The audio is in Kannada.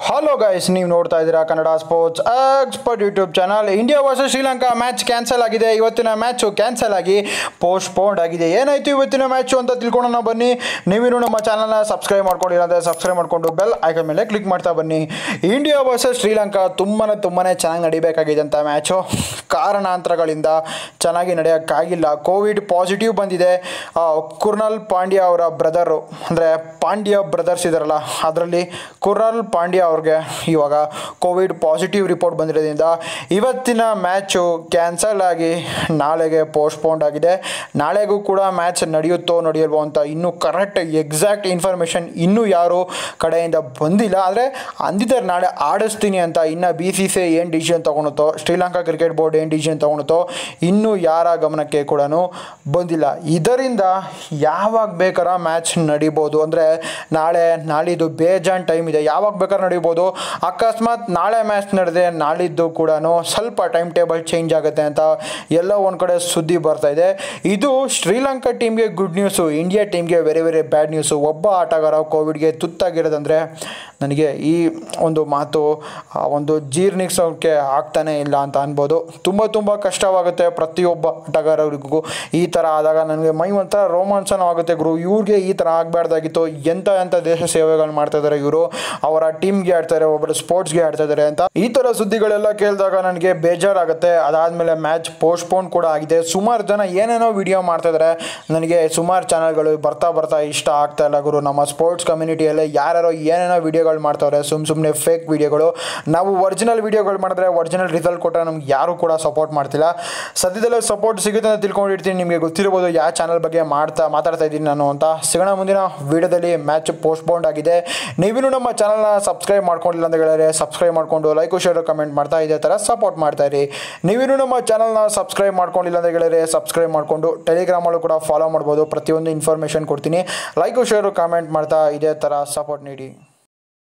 ಹಲೋ ಗೈಸ್ ನೀವು ನೋಡ್ತಾ ಇದ್ದೀರಾ Kannada sports expert YouTube channel India versus Sri Lanka match cancel ಆಗಿದೆ ಇವತ್ತಿನ ಮ್ಯಾಚು ಕ್ಯಾನ್ಸಲ್ ಆಗಿ ಪೋಸ್ಟ್ಪೋಂಡ್ ಆಗಿದೆ ಏನಾಯಿತು ಇವತ್ತಿನ ಮ್ಯಾಚು ಅಂತ ತಿಳ್ಕೊಳ್ಳೋಣ ಬನ್ನಿ ನೀವಿನ್ನು ನಮ್ಮ ಚಾನಲ್ನ ಸಬ್ಸ್ಕ್ರೈಬ್ ಮಾಡ್ಕೊಂಡಿಲ್ಲ ಅಂದರೆ ಸಬ್ಸ್ಕ್ರೈಬ್ ಮಾಡಿಕೊಂಡು ಬೆಲ್ ಐಕನ್ ಮೇಲೆ ಕ್ಲಿಕ್ ಮಾಡ್ತಾ ಬನ್ನಿ ಇಂಡಿಯಾ ವರ್ಸಸ್ ಶ್ರೀಲಂಕಾ ತುಂಬಾ ತುಂಬಾ ಚೆನ್ನಾಗಿ ನಡಿಬೇಕಾಗಿದೆ ಅಂತ ಮ್ಯಾಚು ಕಾರಣಾಂತರಗಳಿಂದ ಚೆನ್ನಾಗಿ ನಡೆಯೋಕ್ಕಾಗಿಲ್ಲ ಕೋವಿಡ್ ಪಾಸಿಟಿವ್ ಬಂದಿದೆ ಆ, ಕುರ್ನಲ್ ಪಾಂಡ್ಯ ಅವರ ಬ್ರದರು ಅಂದರೆ ಪಾಂಡ್ಯ ಬ್ರದರ್ಸ್ ಇದಾರಲ್ಲ ಅದರಲ್ಲಿ ಕುರ್ನಲ್ ಪಾಂಡ್ಯ ಅವ್ರಿಗೆ ಇವಾಗ ಕೋವಿಡ್ ಪಾಸಿಟಿವ್ ರಿಪೋರ್ಟ್ ಬಂದಿರೋದ್ರಿಂದ ಇವತ್ತಿನ ಮ್ಯಾಚು ಕ್ಯಾನ್ಸಲ್ ಆಗಿ ನಾಳೆಗೆ ಪೋಸ್ಟ್ಪೋಂಡ್ ಆಗಿದೆ ನಾಳೆಗೂ ಕೂಡ ಮ್ಯಾಚ್ ನಡೆಯುತ್ತೋ ನಡೆಯಲ್ವೋ ಅಂತ ಇನ್ನೂ ಕರೆಕ್ಟ್ ಎಕ್ಸಾಕ್ಟ್ ಇನ್ಫಾರ್ಮೇಷನ್ ಇನ್ನೂ ಯಾರು ಕಡೆಯಿಂದ ಬಂದಿಲ್ಲ ಆದರೆ ಅಂದಿದ್ದಾರೆ ನಾಳೆ ಆಡಿಸ್ತೀನಿ ಅಂತ ಇನ್ನು ಬಿ ಸಿ ಸಿ ಏನು ಡಿಸಿಷನ್ ತೊಗೊಳುತ್ತೋ ಶ್ರೀಲಂಕಾ ಕ್ರಿಕೆಟ್ ಬೋರ್ಡ್ ಏನು ಡಿಸಿಷನ್ ತೊಗೊಳುತ್ತೋ ಇನ್ನೂ ಯಾರ ಗಮನಕ್ಕೆ ಕೂಡ ಬಂದಿಲ್ಲ ಇದರಿಂದ ಯಾವಾಗ ಬೇಕಾರ ಮ್ಯಾಚ್ ನಡಿಬೋದು ಅಂದರೆ ನಾಳೆ ನಾಳಿದ್ದು ಬೇಜಾನ್ ಟೈಮ್ ಇದೆ ಯಾವಾಗ ಬೇಕಾದ್ರೆ ನಡಿಬೋದು ಅಕಸ್ಮಾತ್ ನಾಳೆ ಮ್ಯಾಚ್ ನಡೆದ್ರೆ ನಾಳಿದ್ದು ಕೂಡ ಸ್ವಲ್ಪ ಟೈಮ್ ಟೇಬಲ್ ಚೇಂಜ್ ಆಗುತ್ತೆ ಅಂತ ಎಲ್ಲ ಒಂದು ಕಡೆ ಸುದ್ದಿ ಬರ್ತಾ ಇದೆ ಇದು ಶ್ರೀಲಂಕಾ ಟೀಮ್ಗೆ ಗುಡ್ ನ್ಯೂಸು ಇಂಡಿಯಾ ಟೀಮ್ಗೆ ವೆರಿ ವೆರಿ ಬ್ಯಾಡ್ ನ್ಯೂಸು ಒಬ್ಬ ಆಟಗಾರ ಕೋವಿಡ್ಗೆ ತುತ್ತಾಗಿರೋದಂದರೆ ನನಗೆ ಈ ಒಂದು ಮಾತು ಆ ಒಂದು ಜೀರ್ಣಿಸೋಕ್ಕೆ ಆಗ್ತಾನೆ ಇಲ್ಲ ಅಂತ ಅನ್ಬೋದು ತುಂಬ ತುಂಬ ಕಷ್ಟವಾಗುತ್ತೆ ಪ್ರತಿಯೊಬ್ಬ ಆಟಗಾರರಿಗೂ ಈ ಥರ ಆದಾಗ ನನಗೆ ಮೈ ಒಂಥರ ರೋಮಾಂಚನ ಆಗುತ್ತೆ ಗುರು ಇವ್ರಿಗೆ ಈ ಥರ ಆಗಬಾರ್ದಾಗಿತ್ತು ಎಂಥ ಎಂಥ ದೇಶ ಸೇವೆಗಳು ಮಾಡ್ತಾ ಇದ್ದಾರೆ ಇವರು ಅವರ ಟೀಮ್ಗೆ ಆಡ್ತಾರೆ ಒಬ್ಬರು ಸ್ಪೋರ್ಟ್ಸ್ಗೆ ಆಡ್ತಾ ಇದ್ದಾರೆ ಅಂತ ಈ ಥರ ಸುದ್ದಿಗಳೆಲ್ಲ ಕೇಳಿದಾಗ ನನಗೆ ಬೇಜಾರಾಗುತ್ತೆ ಅದಾದಮೇಲೆ ಮ್ಯಾಚ್ ಪೋಸ್ಟ್ಪೋನ್ ಕೂಡ ಆಗಿದೆ ಸುಮಾರು ಜನ ಏನೇನೋ ವಿಡಿಯೋ ಮಾಡ್ತಾ ಇದ್ದಾರೆ ನನಗೆ ಸುಮಾರು ಚಾನಲ್ಗಳು ಬರ್ತಾ ಬರ್ತಾ ಇಷ್ಟ ಆಗ್ತಾ ಇಲ್ಲ ಗುರು ನಮ್ಮ ಸ್ಪೋರ್ಟ್ಸ್ ಕಮ್ಯುನಿಟಿಯಲ್ಲೇ ಯಾರ್ಯಾರೋ ಏನೇನೋ ವಿಡಿಯೋಗಳು ಮಾಡ್ತಾವ್ರೆ ಸುಮ್ಮ ಸುಮ್ಮನೆ ಫೇಕ್ ವಿಡಿಯೋಗಳು ನಾವು ಒರಿಜಿನಲ್ ವಿಡಿಯೋಗಳು ಮಾಡಿದ್ರೆ ಒರಿಜಿನಲ್ ರಿಸಲ್ಟ್ ಕೊಟ್ಟರೆ ನಮ್ಗೆ ಯಾರು ಕೂಡ ಸಪೋರ್ಟ್ ಮಾಡ್ತಿಲ್ಲ ಸದ್ಯದಲ್ಲೇ ಸಪೋರ್ಟ್ ಸಿಗುತ್ತೆ ಅಂತ ತಿಳ್ಕೊಂಡಿರ್ತೀನಿ ನಿಮಗೆ ಗೊತ್ತಿರ್ಬೋದು ಯಾವ ಚಾನಲ್ ಬಗ್ಗೆ ಮಾಡ್ತಾ ಮಾತಾಡ್ತಾ ಇದ್ದೀನಿ ನಾನು ಅಂತ ಸಿಗೋಣ ಮುಂದಿನ ವಿಡಿಯೋದಲ್ಲಿ ಮ್ಯಾಚ್ ಪೋಸ್ಟ್ಪೋಂಡ್ ಆಗಿದೆ ನೀವಿನ್ನೂ ನಮ್ಮ ಚಾನಲ್ನ ಸಬ್ಸ್ಕ್ರೈಬ್ ಮಾಡ್ಕೊಂಡಿಲ್ಲ ಅಂತ ಹೇಳಿದ್ರೆ ಸಬ್ಸ್ಕ್ರೈಬ್ ಮಾಡಿಕೊಂಡು ಲೈಕ್ ಶೇರ್ ಕಮೆಂಟ್ ಮಾಡ್ತಾ ಇದೇ ಥರ ಸಪೋರ್ಟ್ ಮಾಡ್ತಾ ಇರಿ ನೀವಿನ್ನೂ ನಮ್ಮ ಚಾನಲ್ನ ಸಬ್ಸ್ಕ್ರೈಬ್ ಮಾಡ್ಕೊಂಡಿಲ್ಲ ಅಂತ ಹೇಳಿದ್ರೆ ಸಬ್ಸ್ಕ್ರೈಬ್ ಮಾಡಿಕೊಂಡು ಟೆಲಿಗ್ರಾಮಲ್ಲೂ ಕೂಡ ಫಾಲೋ ಮಾಡ್ಬೋದು ಪ್ರತಿಯೊಂದು ಇನ್ಫಾರ್ಮೇಷನ್ ಕೊಡ್ತೀನಿ ಲೈಕ್ ಶೇರು ಕಮೆಂಟ್ ಮಾಡ್ತಾ ಇದೇ ಥರ ಸಪೋರ್ಟ್ ನೀಡಿ